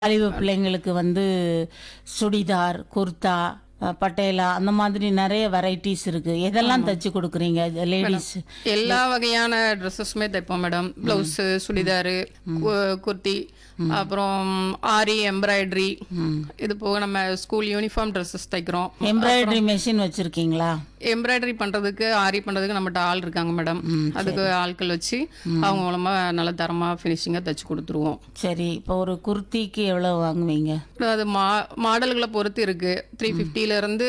வாலிப பிள்ளைங்களுக்கு வந்து சுடிதார் குர்தா அஹ், பட்டேலா அந்த மாதிரி நிறைய வெரைட்டிஸ் இருக்கு எதெல்லாம் தச்சு கொடுக்குறீங்க லேடிஸ் எல்லா வகையான ட்ரெஸ்ஸஸுமே தைப்போம் மேடம் பிளவுஸு சுடிதாரு கு- குர்த்தி அப்புறம் ஆரி எம்ப்ராய்டரி இது போக நம்ம ஸ்கூல் யூனிஃபார்ம் ட்ரெஸ்ஸஸ் தைக்கிறோம் எம்ப்ராய்டரி மெஷின் வச்சிருக்கீங்களா எம்ப்ராய்டரி பண்றதுக்கு ஆரி பண்றதுக்கு நம்மகிட்ட ஆள் இருக்காங்க மேடம் அதுக்கு ஆட்கள் வச்சு அவங்க மூலமா நல்ல தரமா ஃபினிஷிங்கா தைச்சு கொடுத்துருவோம் சரி இப்போ ஒரு குர்த்திக்கு எவ்வளவு வாங்குவீங்க அது மா மாடல்களை பொறுத்து இருக்கு த்ரீ ஃபிஃப்டில இருந்து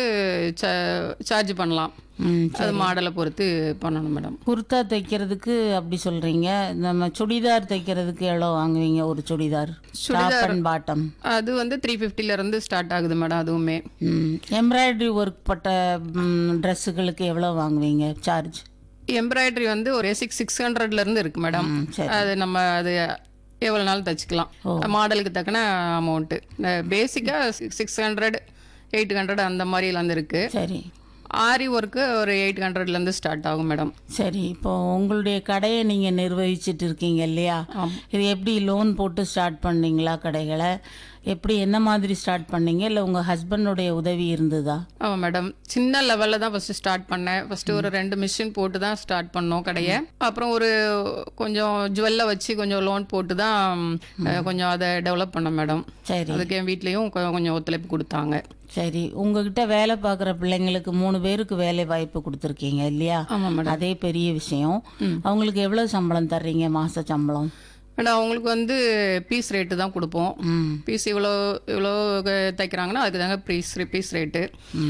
சார்ஜ் பண்ணலாம் ம் அது மாடலை பொறுத்து பண்ணணும் மேடம் குர்தா தைக்கிறதுக்கு அப்படி சொல்றீங்க நம்ம சுடிதார் தைக்கிறதுக்கு எவ்வளவு வாங்குவீங்க ஒரு சுடிதார் டாப் அண்ட் பாட்டம் அது வந்து த்ரீ ஃபிஃப்டில இருந்து ஸ்டார்ட் ஆகுது மேடம் அதுவுமே எம்ப்ராய்டரி ஒர்க் பட்ட ட்ரெஸ்ஸுகளுக்கு எவ்வளவு வாங்குவீங்க சார்ஜ் எம்ப்ராய்டரி வந்து ஒரு சிக்ஸ் சிக்ஸ் ஹண்ட்ரட்ல இருந்து இருக்கு மேடம் சரி. அது நம்ம அது எவ்வளோ நாள் தச்சுக்கலாம் மாடலுக்கு தக்கன அமௌண்ட்டு பேசிக்காக சிக்ஸ் ஹண்ட்ரட் எயிட் ஹண்ட்ரட் அந்த மாதிரிலாம் இருக்கு சரி ஆரி ஒர்க்கு ஒரு எயிட் ஹண்ட்ரட்லேருந்து ஸ்டார்ட் ஆகும் மேடம் சரி இப்போ உங்களுடைய கடையை நீங்க நிர்வகிச்சிட்டு இருக்கீங்க இல்லையா இது எப்படி லோன் போட்டு ஸ்டார்ட் பண்ணீங்களா கடைகளை எப்படி என்ன மாதிரி ஸ்டார்ட் பண்ணீங்க இல்லை உங்க ஹஸ்பண்டுடைய உதவி இருந்ததா ஆமாம் மேடம் சின்ன லெவலில் தான் ஃபஸ்ட்டு ஸ்டார்ட் பண்ணேன் ஃபஸ்ட்டு ஒரு ரெண்டு மிஷின் போட்டு தான் ஸ்டார்ட் பண்ணோம் கடையை அப்புறம் ஒரு கொஞ்சம் ஜுவல்லை வச்சு கொஞ்சம் லோன் போட்டு தான் அஹ், கொஞ்சம் அதை டெவலப் பண்ணோம் மேடம் சரி அதுக்கு என் வீட்லேயும் கொஞ்சம் ஒத்துழைப்பு கொடுத்தாங்க சரி உங்ககிட்ட வேலை பார்க்குற பிள்ளைங்களுக்கு மூணு பேருக்கு வேலை வாய்ப்பு கொடுத்துருக்கீங்க இல்லையா ஆமாம் மேடம் அதே பெரிய விஷயம் அவங்களுக்கு எவ்வளவு சம்பளம் தர்றீங்க மாச சம்பளம் மேடம் அவங்களுக்கு வந்து பீஸ் ரேட்டு தான் கொடுப்போம் ம் பீஸ் இவ்வளோ இவ்வளோ தைக்கிறாங்கன்னா அதுக்கு தாங்க பீஸ் பீஸ் ரேட்டு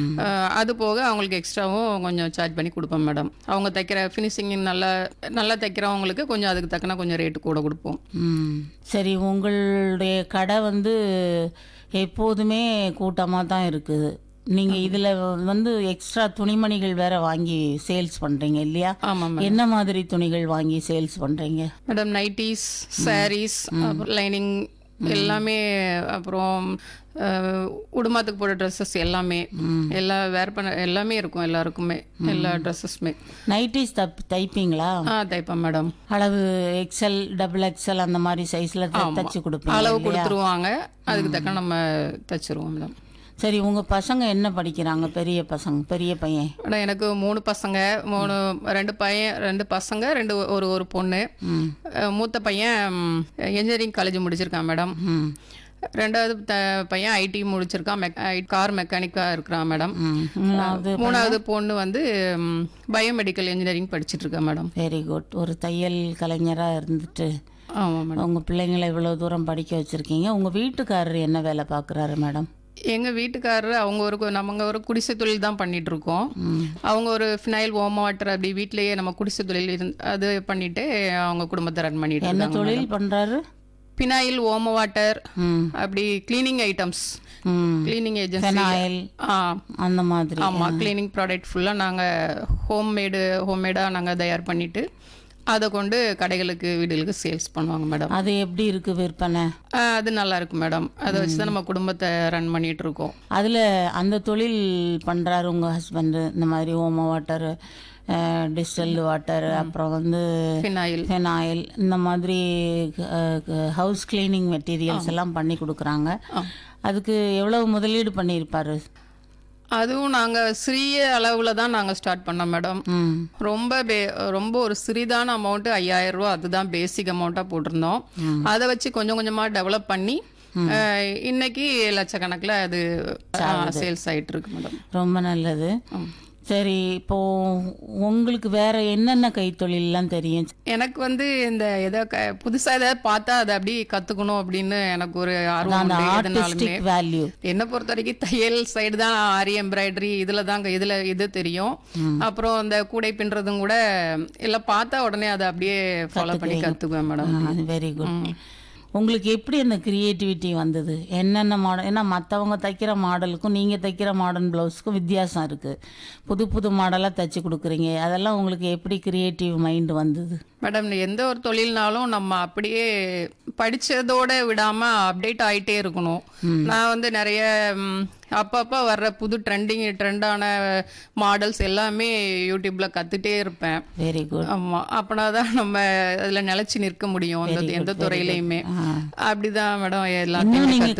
அது போக அவங்களுக்கு எக்ஸ்ட்ராவும் கொஞ்சம் சார்ஜ் பண்ணி கொடுப்போம் மேடம் அவங்க தைக்கிற ஃபினிஷிங் நல்லா நல்லா தைக்கிறவங்களுக்கு கொஞ்சம் அதுக்கு தக்கன கொஞ்சம் ரேட்டு கூட கொடுப்போம் ம் சரி உங்களுடைய கடை வந்து எப்போதுமே கூட்டமாக தான் இருக்குது நீங்கள் இதில் வந்து எக்ஸ்ட்ரா துணிமணிகள் வேற வாங்கி சேல்ஸ் பண்ணுறீங்க இல்லையா ஆமாம் என்ன மாதிரி துணிகள் வாங்கி சேல்ஸ் பண்ணுறீங்க மேடம் நைட்டிஸ் சாரீஸ் அப்புறம் லைனிங் எல்லாமே அப்புறம் அஹ், உடுமாத்துக்கு போடுற ட்ரெஸ்ஸஸ் எல்லாமே எல்லா வேர் பண்ண எல்லாமே இருக்கும் எல்லாருக்குமே எல்லா ட்ரெஸ்ஸஸுமே நைட்டிஸ் தப் தைப்பீங்களா ஆ தைப்பேன் மேடம் அளவு எக்ஸல் டபுள் எக்ஸல் அந்த மாதிரி சைஸில் தச்சு கொடுப்பீங்க அளவு இல்லையா? கொடுத்துருவாங்க அதுக்கு தக்க நம்ம தைச்சிருவோம் மேடம் சரி உங்கள் பசங்க என்ன படிக்கிறாங்க பெரிய பசங்க பெரிய பையன் மேடம் எனக்கு மூணு பசங்க மூணு ரெண்டு பையன் ரெண்டு பசங்க ரெண்டு ஒரு ஒரு பொண்ணு ம் அஹ் மூத்த பையன் இன்ஜினியரிங் காலேஜ் முடிச்சிருக்கான் மேடம் ம் ரெண்டாவது த- பையன் ஐடி முடிச்சிருக்கான் மெக் கார் மெக்கானிக்காக இருக்கிறான் மேடம் ம் மூணாவது மூணாவது பொண்ணு வந்து பயோமெடிக்கல் இன்ஜினியரிங் படிச்சிட்டு இருக்கா மேடம் வெரி குட் ஒரு தையல் கலைஞராக இருந்துட்டு ஆமாம் மேடம் உங்கள் பிள்ளைங்களை இவ்வளோ தூரம் படிக்க வச்சுருக்கீங்க உங்கள் வீட்டுக்காரர் என்ன வேலை பார்க்குறாரு மேடம் எங்கள் வீட்டுக்காரரு அவங்க ஒரு கு- நம்ம ஒரு குடிசை தொழில் தான் பண்ணிட்டு இருக்கோம் அவங்க ஒரு ஃபினைல் ஓம வாட்டர் அப்படி வீட்டிலேயே நம்ம குடிசை தொழில் இருந்து அது பண்ணிட்டு அவங்க குடும்பத்தை ரன் பண்ணிட்டு என்ன இருக்காங்க தொழில் பண்ணுறாரு பினாயில் ஓம வாட்டர் ம் அப்படி கிளீனிங் ஐட்டம்ஸ் ம் கிளீனிங் ஏஜென்சி ஃபெனாயில் ஆ அந்த மாதிரி ஆமாம் கிளீனிங் ப்ராடக்ட் ஃபுல்லாக நாங்கள் ஹோம்மேடு ஹோம்மேடாக நாங்கள் தயார் பண்ணிட்டு அதை கொண்டு கடைகளுக்கு வீடுகளுக்கு சேல்ஸ் பண்ணுவாங்க மேடம் அது எப்படி இருக்குது விற்பனை அது நல்லா இருக்கு மேடம் அதை வச்சு தான் நம்ம குடும்பத்தை ரன் பண்ணிட்டு இருக்கோம் அதில் அந்த தொழில் பண்ணுறாரு உங்கள் ஹஸ்பண்டு இந்த மாதிரி ஓம வாட்டர் டிஸ்டல் வாட்டர் அப்புறம் வந்து ஃபினாயில் ஃபெனாயில் இந்த மாதிரி ஹவுஸ் கிளீனிங் மெட்டீரியல்ஸ் எல்லாம் பண்ணி கொடுக்குறாங்க அதுக்கு எவ்வளவு முதலீடு பண்ணியிருப்பாரு அதுவும் நாங்கள் சிறிய அளவில் தான் நாங்கள் ஸ்டார்ட் பண்ணோம் மேடம் ம் ரொம்ப பே ரொம்ப ஒரு சிறிதான அமௌண்ட்டு ஐயாயிரம் ரூபா அதுதான் பேசிக் அமௌண்ட்டாக போட்டிருந்தோம் அதை வச்சு கொஞ்சம் கொஞ்சமாக டெவலப் பண்ணி அஹ், இன்னைக்கு லட்சக்கணக்கில் அது சேல்ஸ் ஆயிட்டு இருக்கு மேடம் ரொம்ப நல்லது சரி இப்போ உங்களுக்கு வேற என்னென்ன கைத்தொழில்லாம் தெரியும் எனக்கு வந்து இந்த எதோ க புதுசாக ஏதாவது பார்த்தா அதை அப்படி கற்றுக்கணும் அப்படின்னு எனக்கு ஒரு ஆர்வம் அந்த உண்டு எதுனாலுமே ஆர்டிஸ்டிக் வேல்யூ என்னை பொறுத்த வரைக்கும் தையல் சைடு தான் ஆரி எம்ப்ராய்டரி இதில் தாங்க இதில் இது தெரியும் அப்புறம் இந்த கூடை பின்னுறதும் கூட எல்லாம் பார்த்தா உடனே அதை அப்படியே ஃபாலோ பண்ணி கற்றுக்குவேன் மேடம் வெரி குட் உங்களுக்கு எப்படி அந்த கிரியேட்டிவிட்டி வந்தது என்னென்ன மாடல் ஏன்னா மற்றவங்க தைக்கிற மாடலுக்கும் நீங்கள் தைக்கிற மாடர்ன் ப்ளவுஸுக்கும் வித்தியாசம் இருக்குது புது புது மாடலாக தைச்சி கொடுக்குறீங்க அதெல்லாம் உங்களுக்கு எப்படி கிரியேட்டிவ் மைண்ட் வந்தது மேடம் எந்த ஒரு தொழில்னாலும் நம்ம அப்படியே படிச்சதோட விடாம அப்டேட் ஆயிட்டே இருக்கணும் நான் வந்து நிறைய ம், அப்பப்போ வர்ற புது ட்ரெண்டிங் ட்ரெண்டான மாடல்ஸ் எல்லாமே யூடியூப்ல கத்துட்டே இருப்பேன் வெரி குட் ஆமா அப்படின்னா நம்ம அதுல நிலைச்சு நிற்க முடியும் இந்த எந்த துறையிலையுமே அப்படிதான் மேடம் எல்லாத்தையுமே இன்னும் நீங்கள் கத்து